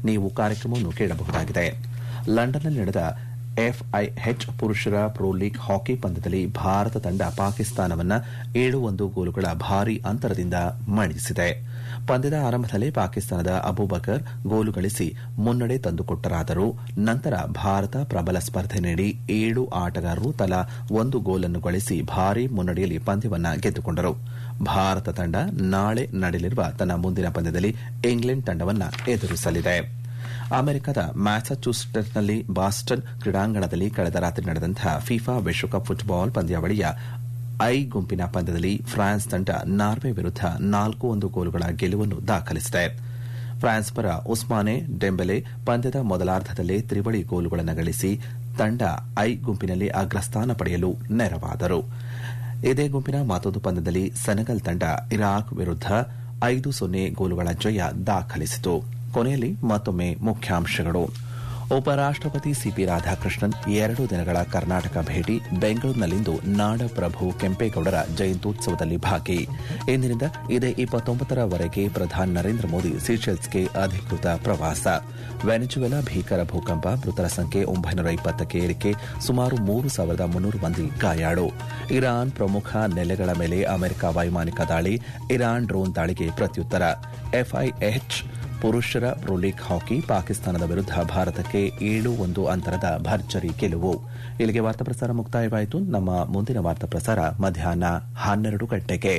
ನೀವು ಕಾರ್ಯಕ್ರಮವನ್ನು ಕೇಳಬಹುದಾಗಿದೆ ಲಂಡನ್ನಲ್ಲಿ ನಡೆದ ಎಫ್ಐಎಚ್ ಪುರುಷರ ಪ್ರೊ ಲೀಗ್ ಹಾಕಿ ಪಂದ್ಯದಲ್ಲಿ ಭಾರತ ತಂಡ ಪಾಕಿಸ್ತಾನವನ್ನ ಏಳು ಒಂದು ಗೋಲುಗಳ ಭಾರೀ ಅಂತರದಿಂದ ಮಣಿಸಿದೆ ಪಂದ್ಯದ ಆರಂಭದಲ್ಲೇ ಪಾಕಿಸ್ತಾನದ ಅಬೂಬಕರ್ ಗೋಲು ಗಳಿಸಿ ಮುನ್ನಡೆ ತಂದುಕೊಟ್ಟರಾದರೂ ನಂತರ ಭಾರತ ಪ್ರಬಲ ಸ್ಪರ್ಧೆ ನೀಡಿ ಏಳು ಆಟಗಾರರು ತಲಾ ಒಂದು ಗೋಲನ್ನು ಗಳಿಸಿ ಭಾರೀ ಮುನ್ನಡೆಯಲ್ಲಿ ಪಂದ್ಯವನ್ನ ಗೆದ್ದುಕೊಂಡರು ಭಾರತ ತಂಡ ನಾಳೆ ನಡೆಯಲಿರುವ ತನ್ನ ಮುಂದಿನ ಪಂದ್ಯದಲ್ಲಿ ಇಂಗ್ಲೆಂಡ್ ತಂಡವನ್ನ ಎದುರಿಸಲಿದೆ ಅಮೆರಿಕದ ಮ್ಯಾಸಚ್ಯೂಸೆಟ್ಸ್ನಲ್ಲಿ ಬಾಸ್ಟನ್ ಕ್ರೀಡಾಂಗಣದಲ್ಲಿ ಕಳೆದ ರಾತ್ರಿ ನಡೆದಂತಹ ಫಿಫಾ ವಿಶ್ವಕಪ್ ಫುಟ್ಬಾಲ್ ಪಂದ್ಯಾವಳಿಯ ಐ ಗುಂಪಿನ ಪಂದ್ಯದಲ್ಲಿ ಫ್ರಾನ್ಸ್ ತಂಡ ನಾರ್ವೆ ವಿರುದ್ಧ ನಾಲ್ಕು ಒಂದು ಗೋಲುಗಳ ಗೆಲುವನ್ನು ದಾಖಲಿಸಿದೆ ಫ್ರಾನ್ಸ್ ಪರ ಉಸ್ಮಾನೆ ಡೆಂಬೆಲೆ ಪಂದ್ಯದ ಮೊದಲಾರ್ಧದಲ್ಲೇ ತ್ರಿವಳಿ ಗೋಲುಗಳನ್ನು ಗಳಿಸಿ ತಂಡ ಐ ಗುಂಪಿನಲ್ಲಿ ಅಗ್ರಸ್ಥಾನ ಪಡೆಯಲು ನೆರವಾದರು ಇದೇ ಗುಂಪಿನ ಮತ್ತೊಂದು ಪಂದ್ಯದಲ್ಲಿ ಸೆನೆಗಲ್ ತಂಡ ಇರಾಕ್ ವಿರುದ್ಧ ಐದು ಸೊನ್ನೆ ಗೋಲುಗಳ ಜಯ ದಾಖಲಿಸಿತು ಕೊನೆಯಲ್ಲಿ ಮತ್ತೊಮ್ಮೆ ಮುಖ್ಯಾಂಶಗಳು ಉಪರಾಷ್ಟಪತಿ ಸಿಪಿ ರಾಧಾಕೃಷ್ಣನ್ ಎರಡು ದಿನಗಳ ಕರ್ನಾಟಕ ಭೇಟಿ ಬೆಂಗಳೂರಿನಲ್ಲಿಂದು ನಾಡಪ್ರಭು ಕೆಂಪೇಗೌಡರ ಜಯಂತ್ಯುತ್ಸವದಲ್ಲಿ ಭಾಗಿ ಇಂದಿನಿಂದ ಇದೇ ಇಪ್ಪತ್ತೊಂಬತ್ತರವರೆಗೆ ಪ್ರಧಾನಿ ನರೇಂದ್ರ ಮೋದಿ ಸೀಶೆಲ್ಸ್ಗೆ ಅಧಿಕೃತ ಪ್ರವಾಸ ವೆನೆಜುವೆಲಾ ಭೀಕರ ಭೂಕಂಪ ಮೃತರ ಸಂಖ್ಯೆ ಒಂಬೈನೂರ ಇಪ್ಪತ್ತಕ್ಕೆ ಏರಿಕೆ ಸುಮಾರು ಮೂರು ಸಾವಿರದ ಮುನ್ನೂರು ಮಂದಿ ಗಾಯಾಳು ಇರಾನ್ ಪ್ರಮುಖ ನೆಲೆಗಳ ಮೇಲೆ ಅಮೆರಿಕ ವೈಮಾನಿಕ ದಾಳಿ ಇರಾನ್ ಡ್ರೋನ್ ದಾಳಿಗೆ ಪ್ರತ್ಯುತ್ತರ ಎಫ್ಐಎಚ್ ಪುರುಷರ ಪ್ರೊ ಲೀಗ್ ಹಾಕಿ ಪಾಕಿಸ್ತಾನದ ವಿರುದ್ಧ ಭಾರತಕ್ಕೆ ಏಳು ಒಂದು ಅಂತರದ ಭರ್ಜರಿ ಗೆಲುವು ಇಲ್ಲಿಗೆ ವಾರ್ತಾ ಪ್ರಸಾರ ಮುಕ್ತಾಯವಾಯಿತು ನಮ್ಮ ಮುಂದಿನ ವಾರ್ತಾ ಪ್ರಸಾರ ಮಧ್ಯಾಹ್ನ ಹನ್ನೆರಡು ಗಂಟೆಗೆ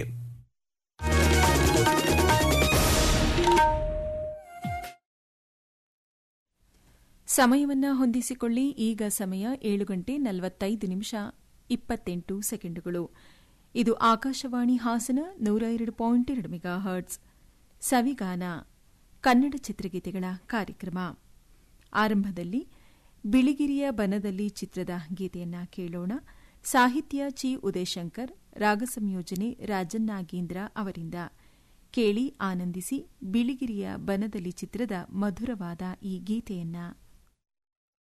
ಸಮಯವನ್ನ ಹೊಂದಿಸಿಕೊಳ್ಳಿ ಈಗ ಸಮಯ ಏಳು ಗಂಟೆ ನಲವತ್ತೈದು ನಿಮಿಷ ಇಪ್ಪತ್ತೆಂಟು ಸೆಕೆಂಡುಗಳು ಇದು ಆಕಾಶವಾಣಿ ಹಾಸನ ನೂರ ಎರಡು ಪಾಯಿಂಟ್ ಎರಡು ಮೆಗಾ ಹರ್ಟ್ಸ್ ಸವಿಗಾನ ಕನ್ನಡ ಚಿತ್ರಗೀತೆಗಳ ಕಾರ್ಯಕ್ರಮ ಆರಂಭದಲ್ಲಿ ಬಿಳಿಗಿರಿಯ ಬನದಲ್ಲಿ ಚಿತ್ರದ ಗೀತೆಯನ್ನ ಕೇಳೋಣ ಸಾಹಿತ್ಯ ಚಿ ಉದಯಶಂಕರ್ ರಾಗ ಸಂಯೋಜನೆ ರಾಜನ್ನಾಗೇಂದ್ರ ಅವರಿಂದ ಕೇಳಿ ಆನಂದಿಸಿ ಬಿಳಿಗಿರಿಯ ಬನದಲ್ಲಿ ಚಿತ್ರದ ಮಧುರವಾದ ಈ ಗೀತೆಯನ್ನ